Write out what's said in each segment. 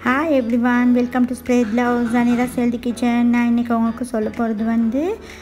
hi everyone welcome to spread loves Anira healthy kitchen நான் இன்றைக்கி உங்களுக்கு சொல்ல போகிறது வந்து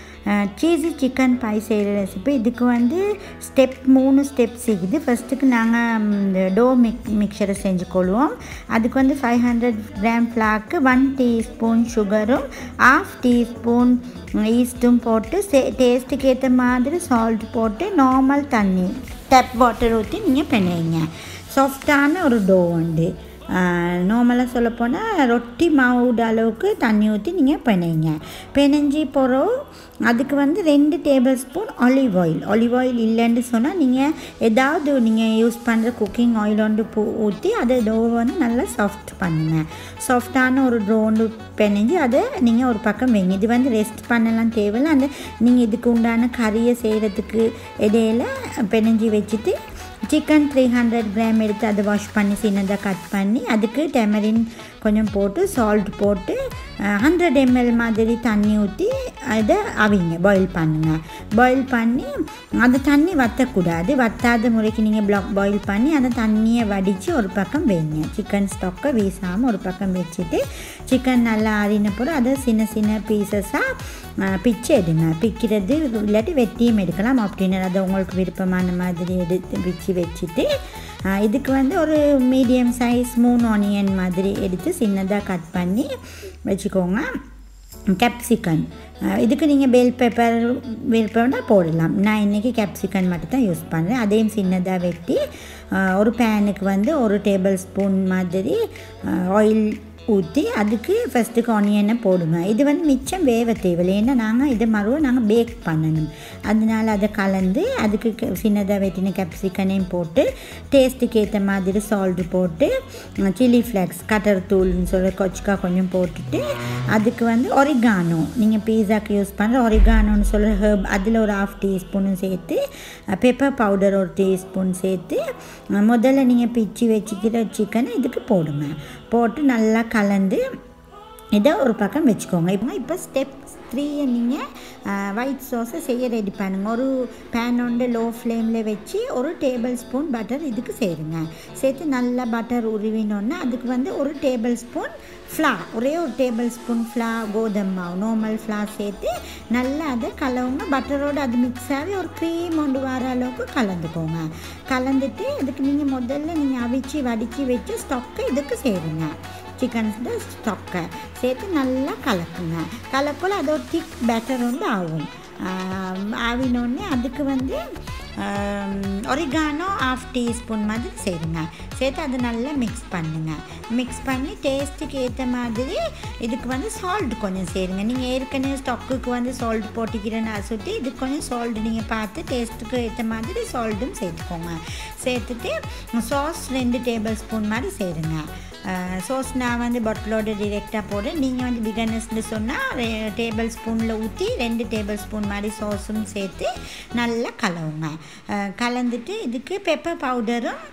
சீஸி சிக்கன் பை செய்கிற ரெசிபி இதுக்கு வந்து ஸ்டெப் மூணு ஸ்டெப்ஸ் இருக்குது ஃபஸ்ட்டுக்கு நாங்கள் இந்த டோ மிக் மிக்சரை செஞ்சுக்கொள்வோம் அதுக்கு வந்து ஃபைவ் ஹண்ட்ரட் கிராம் ஃப்ளாக்கு ஒன் டீஸ்பூன் சுகரும் ஆஃப் டீஸ்பூன் ஈஸ்ட்டும் போட்டு சே டேஸ்ட்டுக்கு ஏற்ற மாதிரி சால்ட் போட்டு நார்மல் தண்ணி டப் வாட்டர் ஊற்றி நீங்கள் பிணையுங்க சாஃப்டான ஒரு டோ உண்டு நார்மலாக சொல்லப்போனால் ரொட்டி மாவுட அளவுக்கு தண்ணி ஊற்றி நீங்கள் பிணைங்க பிணைஞ்சி போகிறோம் அதுக்கு வந்து ரெண்டு tablespoon olive oil olive oil இல்லைன்னு சொன்னால் நீங்கள் ஏதாவது நீங்கள் யூஸ் பண்ணுற குக்கிங் ஆயில் ஒன்று பூ ஊற்றி அதை டோ வந்து நல்லா சாஃப்ட் பண்ணுங்கள் சாஃப்டான ஒரு டோ ஒன்று பிணைஞ்சி அதை நீங்கள் ஒரு பக்கம் வைங்க இது வந்து ரெஸ்ட் பண்ணலாம் தேவையில்லை அந்த நீங்கள் இதுக்கு உண்டான கறியை செய்கிறதுக்கு இடையில பிணைஞ்சி வச்சுட்டு சிக்கன் த்ரீ ஹண்ட்ரட் கிராம் எடுத்து அதை வாஷ் பண்ணி சின்னதாக கட் பண்ணி அதுக்கு டெமரின் கொஞ்சம் போட்டு சால்ட் போட்டு ஹண்ட்ரட் எம்எல் மாதிரி தண்ணி ஊற்றி அதை அவிங்க பாயில் பண்ணுங்க பாயில் பண்ணி அந்த தண்ணி வற்றக்கூடாது வற்றாத முறைக்கு நீங்கள் ப்ளாக் பாயில் பண்ணி அந்த தண்ணியை வடித்து ஒரு பக்கம் வைங்க சிக்கன் ஸ்டாக்கை வீசாமல் ஒரு பக்கம் வச்சுட்டு சிக்கன் நல்லா ஆறின பிறகு அதை சின்ன சின்ன பீசஸாக பிச்சு எடுங்க பிக்கிறது இல்லாட்டி வெட்டியும் எடுக்கலாம் அப்படின்னு அது உங்களுக்கு விருப்பமான மாதிரி எடுத்து பிச்சு வச்சுட்டு இதுக்கு வந்து ஒரு மீடியம் சைஸ் மூணு ஆனியன் மாதிரி எடுத்து சின்னதாக கட் பண்ணி வச்சுக்கோங்க கேப்சிக்கன் இதுக்கு நீங்கள் பெல் பெப்பர் விருப்பம்னா போடலாம் நான் இன்றைக்கி கேப்சிக்கன் மட்டும் தான் யூஸ் பண்ணுறேன் அதையும் சின்னதாக வெட்டி ஒரு பேனுக்கு வந்து ஒரு டேபிள் ஸ்பூன் மாதிரி ஆயில் ஊற்றி அதுக்கு ஃபஸ்ட்டுக்கு ஆனியனை போடுங்க இது வந்து மிச்சம் வேவ தேவையில்லை ஏன்னா நாங்கள் இதை மறுவ நாங்கள் பேக் பண்ணணும் அதனால் அதை கலந்து அதுக்கு சின்னதாக வெட்டின கேப்சிக்கனையும் போட்டு டேஸ்ட்டுக்கு ஏற்ற மாதிரி சால்ட்டு போட்டு சில்லி ஃப்ளேக்ஸ் கட்டர் தூள்னு சொல்லி கொச்சிக்கா கொஞ்சம் போட்டுட்டு அதுக்கு வந்து ஒரிகானோ நீங்கள் பீஸாக்கு யூஸ் பண்ணுற ஒரிகானோன்னு சொல்கிற ஹர்ப் அதில் ஒரு ஹாஃப் டீஸ்பூனும் சேர்த்து பெப்பர் பவுடர் ஒரு டீஸ்பூன் சேர்த்து முதல்ல நீங்கள் பிச்சு வச்சுக்கிற சிக்கனை இதுக்கு போடுங்க போட்டு நல்லா கலந்து இதை ஒரு பக்கம் வச்சுக்கோங்க இப்போ இப்போ ஸ்டெப் த்ரீயை நீங்கள் ஒயிட் சாஸை செய்ய ரெடி பண்ணுங்கள் ஒரு பேன் ஒன்று லோ ஃப்ளேமில் வச்சு ஒரு டேபிள் ஸ்பூன் பட்டர் இதுக்கு சேருங்க சேர்த்து நல்லா பட்டர் உருவினோன்னா அதுக்கு வந்து ஒரு டேபிள் ஸ்பூன் ஃப்ளா ஒரே ஒரு டேபிள் ஸ்பூன் ஃப்ளா கோதுமை மாவு நார்மல் ஃப்ளா சேர்த்து நல்லா அதை கலவுங்க பட்டரோடு அது மிக்ஸ் ஆகி ஒரு க்ரீம் கொண்டு வர அளவுக்கு கலந்துக்கோங்க கலந்துட்டு அதுக்கு நீங்கள் முதல்ல நீங்கள் அவிச்சு வடித்து வச்சு ஸ்டொக்கை இதுக்கு சேருங்க சிக்கன்ஸில் ஸ்டொக்கை சேர்த்து நல்லா கலக்குங்க கலக்குள்ள அது ஒரு திக் பேட்டர் வந்து ஆகும் ஆவினோடனே அதுக்கு வந்து ஒரிகானோ ஆஃப் டீஸ்பூன் மாதிரி சேருங்க சேர்த்து அதை நல்லா மிக்ஸ் பண்ணுங்கள் மிக்ஸ் பண்ணி டேஸ்ட்டுக்கு ஏற்ற மாதிரி இதுக்கு வந்து சால்ட் கொஞ்சம் சேருங்க நீங்கள் ஏற்கனவே ஸ்டொக்குக்கு வந்து சால்ட் போட்டிக்கிறேன்னு சுட்டி இதுக்கு கொஞ்சம் சால்ட் நீங்கள் பார்த்து டேஸ்ட்டுக்கு ஏற்ற மாதிரி சால்ட்டும் சேர்த்துக்கோங்க சேர்த்துட்டு சாஸ் ரெண்டு டேபிள் ஸ்பூன் மாதிரி சேருங்க சோஸ் நான் வந்து பாட்டிலோடு டிரெக்டாக போடுறேன் நீங்கள் வந்து பிகனஸ்னு சொன்னால் டேபிள் ஸ்பூனில் ஊற்றி ரெண்டு டேபிள் ஸ்பூன் மாதிரி சோஸும் சேர்த்து நல்லா கலவுங்க கலந்துட்டு இதுக்கு பெப்பர் பவுடரும்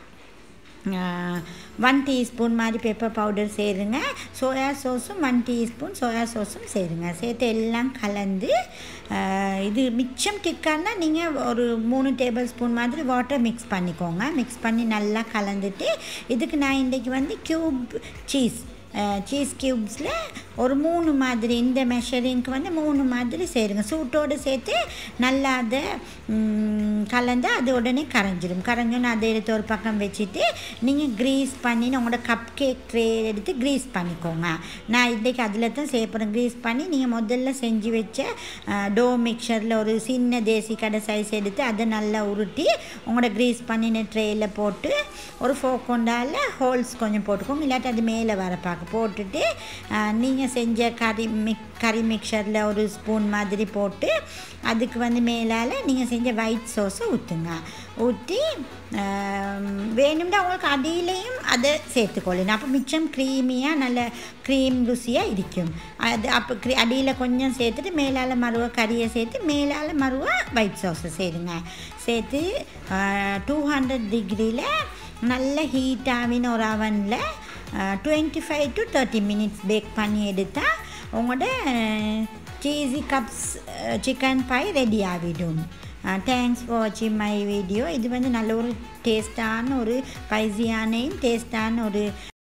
ஒன் டீஸ்பூன் மாதிரி பெப்பர் பவுடர் சேருங்க சோயா சோஸும் ஒன் டீஸ்பூன் சோயா சோஸும் சேருங்க சேர்த்து எல்லாம் கலந்து இது மிச்சம் டிக்கானா நீங்கள் ஒரு மூணு டேபிள் ஸ்பூன் மாதிரி வாட்டர் மிக்ஸ் பண்ணிக்கோங்க மிக்ஸ் பண்ணி நல்லா கலந்துட்டு இதுக்கு நான் இன்றைக்கி வந்து க்யூப் சீஸ் சீஸ் க்யூப்ஸில் ஒரு மூணு மாதிரி இந்த மெஷரிங்க்கு வந்து மூணு மாதிரி சேருங்க சூட்டோடு சேர்த்து நல்லா அதை கலந்து அது உடனே கரைஞ்சிடும் கரைஞ்சோன்னு அதை எடுத்து ஒரு பக்கம் வச்சுட்டு நீங்கள் க்ரீஸ் பண்ணி உங்களோட கப் கேக் ட்ரே எடுத்து க்ரீஸ் பண்ணிக்கோங்க நான் இன்றைக்கி அதில் தான் சேர்ப்பேன் க்ரீஸ் பண்ணி நீங்கள் முதல்ல செஞ்சு வச்ச டோ மிக்சரில் ஒரு சின்ன தேசி கடை சைஸ் எடுத்து அதை நல்லா உருட்டி உங்களோட க்ரீஸ் பண்ணின ட்ரேயில் போட்டு ஒரு ஃபோக்கொண்டால் ஹோல்ஸ் கொஞ்சம் போட்டுக்கோங்க இல்லாட்டி அது மேலே வர பார்க்க போட்டுட்டு நீங்கள் செஞ்ச கறி மிக் கறி மிக்சரில் ஒரு ஸ்பூன் மாதிரி போட்டு அதுக்கு வந்து மேலால் நீங்கள் செஞ்ச ஒயிட் சோஸை ஊற்றுங்க ஊற்றி வேணும்னா உங்களுக்கு அடியிலையும் அதை சேர்த்துக்கொள்ளணும் அப்போ மிச்சம் க்ரீமியாக நல்ல க்ரீம் ருசியாக இருக்கும் அது அப்போ க்ரீ அடியில் கொஞ்சம் சேர்த்துட்டு மேலால் மறுவ கறியை சேர்த்து மேலால் மறுவ ஒயிட் சோஸை சேருங்க சேர்த்து டூ ஹண்ட்ரட் டிகிரியில் நல்ல ஹீட் ஆவின ஒரு அவனில் twenty five to thirty minutes bake பண்ணி எடுத்தால் உங்களோட cheesy cups chicken pie ready ஆகிடும் தேங்க்ஸ் ஃபார் வாட்சிங் மை வீடியோ இது வந்து நல்ல ஒரு டேஸ்டான ஒரு ஸ்பைசியானையும் டேஸ்டான ஒரு